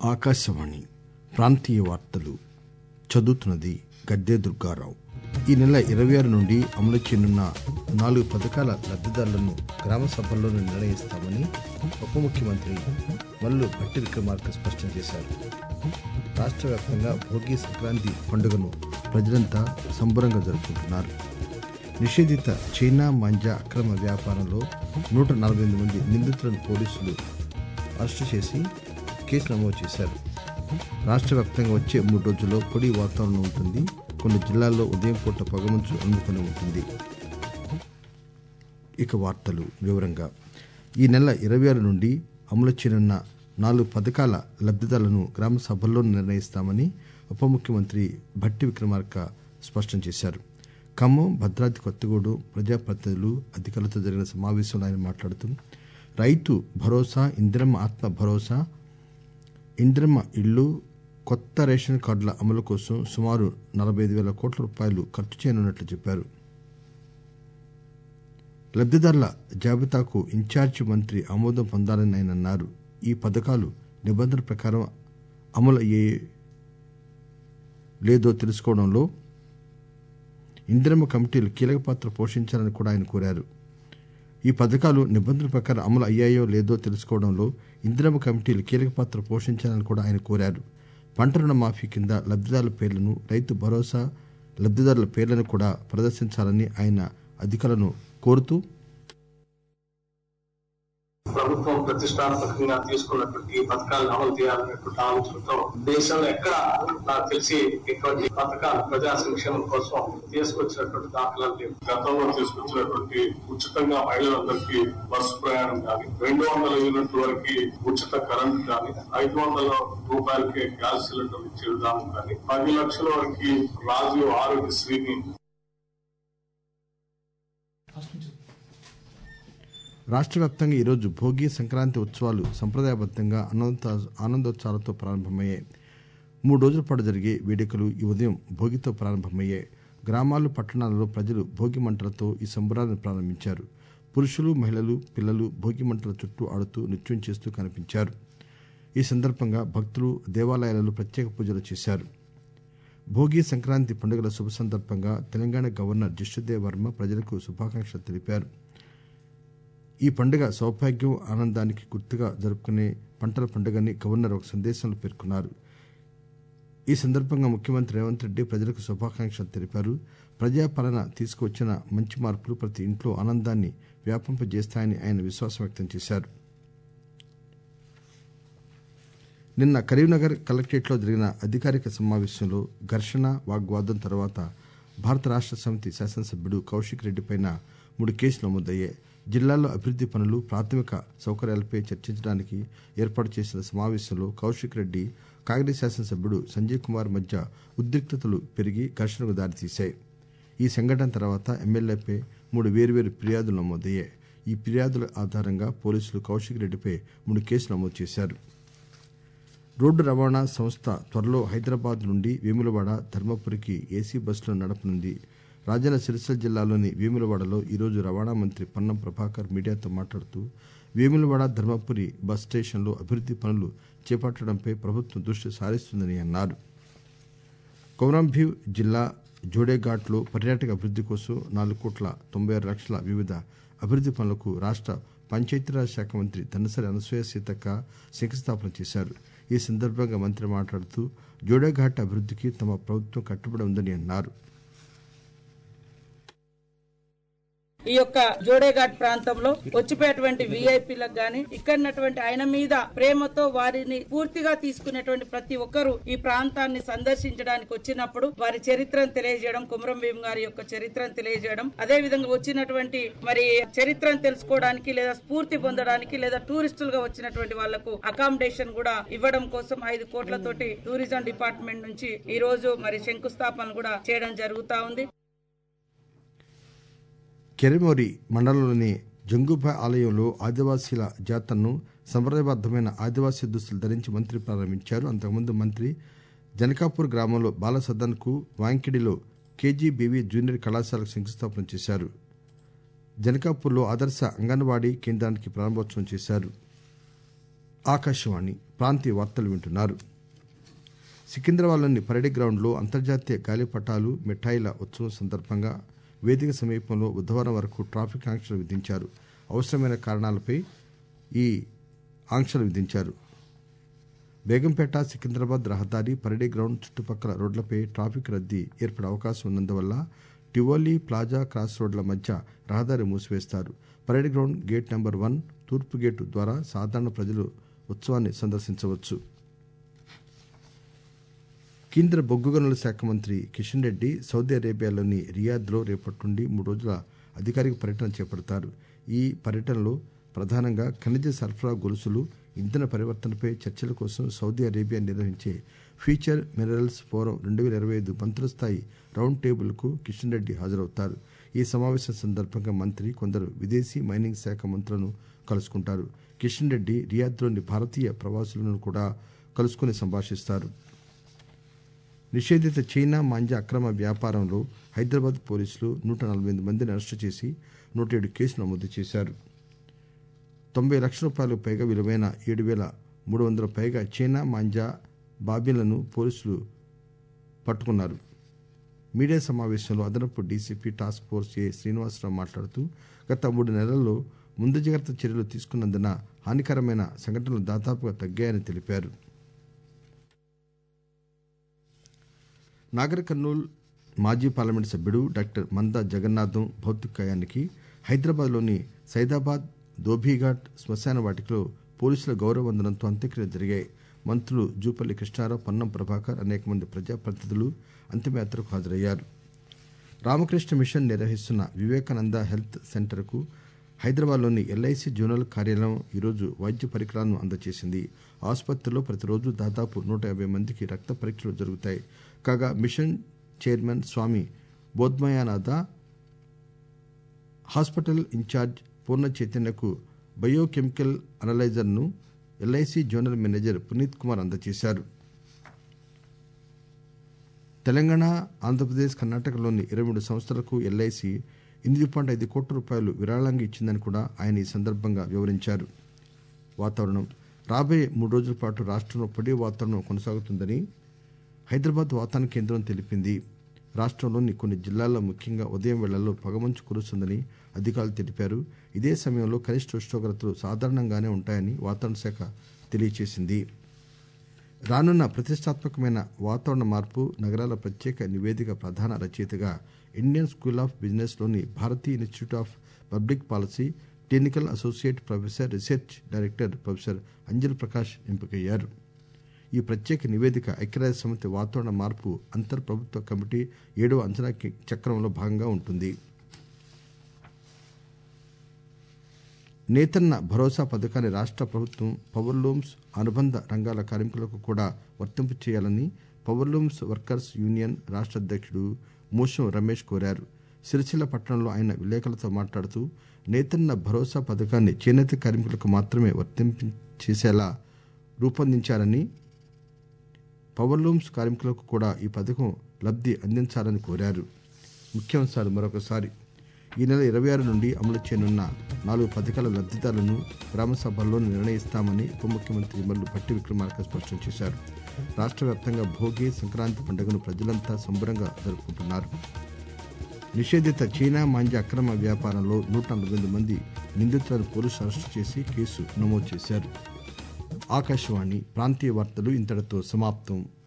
ఆకాశవాణి ప్రాంతీయ వార్తలు చదువుతున్నది గద్దె దుర్గారావు ఈ నెల ఇరవై ఆరు నుండి అమలు చేయనున్న నాలుగు పథకాల లబ్దిదారులను గ్రామ సభల్లోనే నిర్ణయిస్తామని ఉప ముఖ్యమంత్రి మల్లు భట్టి విక్రమార్క స్పష్టం చేశారు రాష్ట్ర వ్యాప్తంగా భోగి సంక్రాంతి పండుగను ప్రజలంతా సంబరంగా జరుపుకుంటున్నారు నిషేధిత చైనా మాంజా అక్రమ వ్యాపారంలో నూట నలభై ఎనిమిది మంది నిందితులను పోలీసులు అరెస్టు చేసి కేసు నమోదు చేశారు రాష్ట్ర వ్యాప్తంగా వచ్చే మూడు రోజుల్లో పొడి వాతావరణం ఉంటుంది కొన్ని జిల్లాల్లో ఉదయం పూట పొగమంచు అందుకుని ఉంటుంది ఇక వార్తలు వివరంగా ఈ నెల ఇరవై ఆరు నుండి అమలు చేయనున్న నాలుగు పథకాల లబ్దిదారులను గ్రామ సభల్లో నిర్ణయిస్తామని ఉప ముఖ్యమంత్రి భట్టి విక్రమార్క స్పష్టం చేశారు ఖమ్మం భద్రాద్రి కొత్తగూడెం ప్రజాప్రతినిధులు అధికారులతో జరిగిన సమావేశంలో ఆయన మాట్లాడుతూ రైతు భరోసా ఇందిరమ్మ ఆత్మ భరోసా ఇందిరమ్మ ఇళ్లు కొత్త రేషన్ కార్డుల అమలు కోసం సుమారు నలభై ఐదు వేల కోట్ల రూపాయలు ఖర్చు చేయనున్నట్లు చెప్పారు లబ్దిదారుల జాబితాకు ఇన్ఛార్జి మంత్రి ఆమోదం పొందాలని ఆయన అన్నారు ఈ పథకాలు నిబంధనల ప్రకారం అమలు అయ్యే లేదో తెలుసుకోవడంలో ఇందిరమ్మ కమిటీలు కీలక పాత్ర పోషించాలని కూడా ఆయన కోరారు ఈ పథకాలు నిబంధనల ప్రకారం అమలు అయ్యాయో లేదో తెలుసుకోవడంలో ఇందిరమ్మ కమిటీలు కీలక పాత్ర పోషించాలని కూడా ఆయన కోరారు పంట రుణ మాఫీ కింద లబ్దిదారుల పేర్లను రైతు భరోసా లబ్దిదారుల పేర్లను కూడా ప్రదర్శించాలని ఆయన అధికారులను కోరుతూ ప్రభుత్వం ప్రతిష్టాత్మకంగా తీసుకున్నటువంటి పథకాలను అమలు చేయాలనేటువంటి ఆలోచనతో దేశంలో ఎక్కడ నాకు తెలిసి ఇటువంటి పథకాలు ప్రజా సంక్షేమం కోసం తీసుకొచ్చినటువంటి దాఖలాలు లేవు గతంలో తీసుకొచ్చినటువంటి ఉచితంగా మహిళలందరికీ బస్సు ప్రయాణం కానీ రెండు వందల యూనిట్ల వరకు ఉచిత కరెంట్ కానీ ఐదు వందల రూపాయలకి గ్యాస్ సిలిండర్ ఇచ్చే విధానం కానీ పది లక్షల వరకు రాజీవ్ ఆరోగ్యశ్రీని రాష్ట్ర వ్యాప్తంగా ఈరోజు భోగి సంక్రాంతి ఉత్సవాలు సంప్రదాయబద్దంగా ఆనంద ఆనందోత్సవాలతో ప్రారంభమయ్యాయి మూడు రోజుల పాటు జరిగే వేడుకలు ఈ ఉదయం భోగితో ప్రారంభమయ్యాయి గ్రామాలు పట్టణాలలో ప్రజలు భోగి మంటలతో ఈ సంబరాలను ప్రారంభించారు పురుషులు మహిళలు పిల్లలు భోగి మంటల చుట్టూ ఆడుతూ నృత్యం చేస్తూ కనిపించారు ఈ సందర్భంగా భక్తులు దేవాలయాలలో ప్రత్యేక పూజలు చేశారు భోగి సంక్రాంతి పండుగల శుభ సందర్భంగా తెలంగాణ గవర్నర్ జిష్ణుదేవ్ వర్మ ప్రజలకు శుభాకాంక్షలు తెలిపారు ఈ పండుగ సౌభాగ్యం ఆనందానికి గుర్తుగా జరుపుకునే పంటల పండుగని గవర్నర్ ఒక సందేశంలో పేర్కొన్నారు ఈ సందర్భంగా ముఖ్యమంత్రి రేవంత్ రెడ్డి ప్రజలకు శుభాకాంక్షలు తెలిపారు ప్రజాపాలన తీసుకువచ్చిన మంచి మార్పులు ప్రతి ఇంట్లో ఆనందాన్ని వ్యాపింపజేస్తాయని ఆయన విశ్వాసం వ్యక్తం చేశారు నిన్న కరీంనగర్ కలెక్టరేట్లో జరిగిన అధికారిక సమావేశంలో ఘర్షణ వాగ్వాదం తర్వాత భారత రాష్ట్ర సమితి శాసనసభ్యుడు కౌశిక్ రెడ్డిపై మూడు కేసులు నమోదయ్యాయి జిల్లాలో అభివృద్ది పనులు ప్రాథమిక సౌకర్యాలపై చర్చించడానికి ఏర్పాటు చేసిన సమావేశంలో కౌశిక్ రెడ్డి కాంగ్రెస్ శాసనసభ్యుడు సంజయ్ కుమార్ మధ్య ఉద్రిక్తతలు పెరిగి ఘర్షణకు దారితీశాయి ఈ సంఘటన తర్వాత ఎమ్మెల్యేపై మూడు వేర్వేరు ఫిర్యాదులు నమోదయ్యాయి ఈ ఫిర్యాదుల ఆధారంగా పోలీసులు కౌశిక్ రెడ్డిపై మూడు కేసులు నమోదు చేశారు రోడ్డు రవాణా సంస్థ త్వరలో హైదరాబాద్ నుండి వేములవాడ ధర్మపురికి ఏసీ బస్సులను నడపనుంది రాజన్న సిరిసిల్ల జిల్లాలోని వేములవాడలో ఈరోజు రవాణా మంత్రి పొన్నం ప్రభాకర్ మీడియాతో మాట్లాడుతూ వేములవాడ ధర్మపురి బస్ స్టేషన్లో అభివృద్ది పనులు చేపట్టడంపై ప్రభుత్వం దృష్టి సారిస్తుందని అన్నారు కొమరంభీం జిల్లా జోడేఘాట్లో పర్యాటక అభివృద్ది కోసం నాలుగు కోట్ల తొంభై ఆరు లక్షల వివిధ అభివృద్ది పనులకు రాష్ట పంచాయతీరాజ్ శాఖ మంత్రి ధనసరి అనసూయ సీతక్క శంకుస్థాపన చేశారు ఈ సందర్భంగా మంత్రి మాట్లాడుతూ జోడేఘాట్ అభివృద్దికి తమ ప్రభుత్వం కట్టుబడి ఉందని అన్నారు ఈ యొక్క జోడేఘాట్ ప్రాంతంలో వచ్చిపోయేటువంటి విఐపీలకు గాని ఇక్కడటువంటి ఆయన మీద ప్రేమతో వారిని పూర్తిగా తీసుకునేటువంటి ప్రతి ఒక్కరూ ఈ ప్రాంతాన్ని సందర్శించడానికి వచ్చినప్పుడు వారి చరిత్రను తెలియజేయడం కుమరం భీం గారి యొక్క చరిత్రను తెలియజేయడం అదే విధంగా వచ్చినటువంటి మరి చరిత్రను తెలుసుకోవడానికి లేదా స్ఫూర్తి పొందడానికి లేదా టూరిస్టులుగా వచ్చినటువంటి వాళ్లకు అకామిడేషన్ కూడా ఇవ్వడం కోసం ఐదు కోట్లతోటి టూరిజం డిపార్ట్మెంట్ నుంచి ఈ రోజు మరి శంకుస్థాపన కూడా చేయడం జరుగుతా ఉంది కెరమోరి మండలంలోని జంగుభా ఆలయంలో ఆదివాసీల జాతరను సంప్రదాయబద్దమైన ఆదివాసీ దుస్తులు ధరించి మంత్రి ప్రారంభించారు అంతకుముందు మంత్రి జనకాపూర్ గ్రామంలో బాల సదన్ కు వాంకిడిలో కేజీబీవీ జూనియర్ కళాశాలకు శంకుస్థాపన చేశారు జనకాపూర్లో ఆదర్శ అంగన్వాడీ కేంద్రానికి ప్రారంభోత్సవం చేశారు ఆకాశవాణి ప్రాంతీయ వార్తలు వింటున్నారు సికింద్రాబాద్లోని పరేడ్ గ్రౌండ్లో అంతర్జాతీయ గాలిపటాలు మిఠాయిల ఉత్సవం సందర్భంగా వేదిక సమీపంలో బుధవారం వరకు ట్రాఫిక్ ఆంక్షలు విధించారు అవసరమైన కారణాలపై ఈ ఆంక్షలు విధించారు బేగంపేట సికింద్రాబాద్ రహదారి పరేడ్ గ్రౌండ్ చుట్టుపక్కల రోడ్లపై ట్రాఫిక్ రద్దీ ఏర్పడే అవకాశం ఉన్నందువల్ల టివోలీ ప్లాజా క్రాస్ రోడ్ల మధ్య రహదారి మూసివేస్తారు parade ground gate number one తూర్పు గేటు ద్వారా సాధారణ ప్రజలు ఉత్సవాన్ని సందర్శించవచ్చు కేంద్ర బొగ్గు గనుల శాఖ మంత్రి కిషన్ రెడ్డి సౌదీ అరేబియాలోని రియాద్లో రేపటి నుండి మూడు రోజుల అధికారిక పర్యటన చేపడతారు ఈ పర్యటనలో ప్రధానంగా ఖనిజ సరఫరా గొలుసులు ఇంధన పరివర్తనపై చర్చల కోసం సౌదీ అరేబియా నిర్వహించే ఫ్యూచర్ మినరల్స్ ఫోరం రెండు వేల ఇరవై ఐదు మంత్రుల స్థాయి రౌండ్ టేబుల్ కు కిషన్ రెడ్డి హాజరవుతారు ఈ సమావేశం సందర్భంగా మంత్రి కొందరు విదేశీ మైనింగ్ శాఖ మంత్రులను కలుసుకుంటారు కిషన్ రెడ్డి రియాద్లోని భారతీయ ప్రవాసులను కూడా కలుసుకుని సంభాషిస్తారు నిషేధిత చైనా మాంజా అక్రమ వ్యాపారంలో హైదరాబాద్ పోలీసులు నూట నలభై ఎనిమిది మందిని అరెస్టు చేసి నూట ఏడు కేసులు నమోదు చేశారు తొంభై లక్షల రూపాయలకు పైగా విలువైన ఏడు వేల మూడు వందల పైగా చైనా మాంజా బాబీలను పోలీసులు పట్టుకున్నారు మీడియా సమావేశంలో అదనపు DCP task force A Srinivasarao మాట్లాడుతూ గత మూడు నెలల్లో ముందు జాగ్రత్త చర్యలు తీసుకున్నందున హానికరమైన సంఘటనలు దాదాపుగా తగ్గాయని తెలిపారు నాగర్ కర్నూల్ మాజీ పార్లమెంట్ సభ్యుడు డాక్టర్ మందా జగన్నాథం భౌతికాయానికి హైదరాబాద్లోని సైదాబాద్ దోబీఘాట్ శ్మశాన వాటికలో పోలీసుల గౌరవ వందనంతో అంత్యక్రియలు జరిగాయి మంత్రులు జూపల్లి కృష్ణారావు పొన్నం ప్రభాకర్ అనేక మంది ప్రజాప్రతినిధులు అంతిమయాత్రకు హాజరయ్యారు రామకృష్ణ మిషన్ నిర్వహిస్తున్న వివేకానంద హెల్త్ సెంటర్కు హైదరాబాద్లోని ఎల్ఐసి జోనల్ కార్యాలయం ఈరోజు వైద్య పరికరాలను అందజేసింది ఆసుపత్రిలో ప్రతిరోజు దాదాపు నూట యాభై మందికి రక్త పరీక్షలు జరుగుతాయి కాగా mission chairman Swami Bodhmayanatha hospital incharge Purna చైతన్యకు బయోకెమికల్ అనలైజర్ను LIC zonal manager Puneet Kumar అందజేశారు తెలంగాణ ఆంధ్రప్రదేశ్ కర్ణాటకలోని ఇరవై మూడు సంస్థలకు ఎల్ఐసి ఎనిమిది పాయింట్ ఐదు కోట్ల రూపాయలు విరాళంగా ఇచ్చిందని కూడా ఆయన ఈ సందర్భంగా వివరించారు వాతావరణం రాబోయే మూడు రోజుల పాటు రాష్టంలో పొడి వాతావరణం కొనసాగుతుందని హైదరాబాద్ వాతావరణ కేంద్రం తెలిపింది రాష్టంలోని కొన్ని జిల్లాల్లో ముఖ్యంగా ఉదయం వేళల్లో పొగమంచు కురుస్తుందని అధికారులు తెలిపారు ఇదే సమయంలో కనిష్ట ఉష్ణోగ్రతలు సాధారణంగానే ఉంటాయని వాతావరణ శాఖ తెలియజేసింది రానున్న ప్రతిష్టాత్మకమైన వాతావరణ మార్పు నగరాల ప్రత్యేక నివేదిక ప్రధాన రచయితగా ఇండియన్ స్కూల్ ఆఫ్ బిజినెస్ లోని Bharatiya institute of public policy clinical associate professor research director professor Anjal Prakash ఎంపికయ్యారు ఈ ప్రత్యేక నివేదిక ఐక్యరాజ్య సమితి వాతావరణ మార్పు అంతర్ ప్రభుత్వ కమిటీ ఏడవ అంచనా చక్రంలో భాగంగా ఉంటుంది నేతన్న భరోసా పథకాన్ని రాష్ట ప్రభుత్వం పవర్లూమ్స్ అనుబంధ రంగాల కార్మికులకు కూడా వర్తింపు చేయాలని పవర్లూమ్స్ వర్కర్స్ యూనియన్ రాష్ట అధ్యక్షుడు మూషం రమేష్ కోరారు సిరిసిల్ల పట్టణంలో ఆయన విలేకరులతో మాట్లాడుతూ నేతన్న భరోసా పథకాన్ని చేనేత కార్మికులకు మాత్రమే వర్తింపు చేసేలా రూపొందించారని పవర్లూమ్స్ కార్మికులకు కూడా ఈ పథకం లబ్ది అందించాలని కోరారు ముఖ్యాంశాలు మరొకసారి ఈ నెల ఇరవై ఆరు నుండి అమలు చేయనున్న నాలుగు పథకాల లబ్దిదారులను గ్రామ సభల్లో నిర్ణయిస్తామని ఉప ముఖ్యమంత్రి మల్లు పట్టి విక్రమార్క స్పష్టం చేశారు రాష్ట్ర వ్యాప్తంగా భోగి సంక్రాంతి పండుగను ప్రజలంతా సంబరంగా జరుపుకుంటున్నారు నిషేధిత చైనా మాంజా అక్రమ వ్యాపారంలో నూట నలభై ఎనిమిది మంది నిందితులను పోలీసులు అరెస్టు చేసి కేసు నమోదు చేశారు ఆకాశవాణి ప్రాంతీయ వార్తలు ఇంతటితో సమాప్తం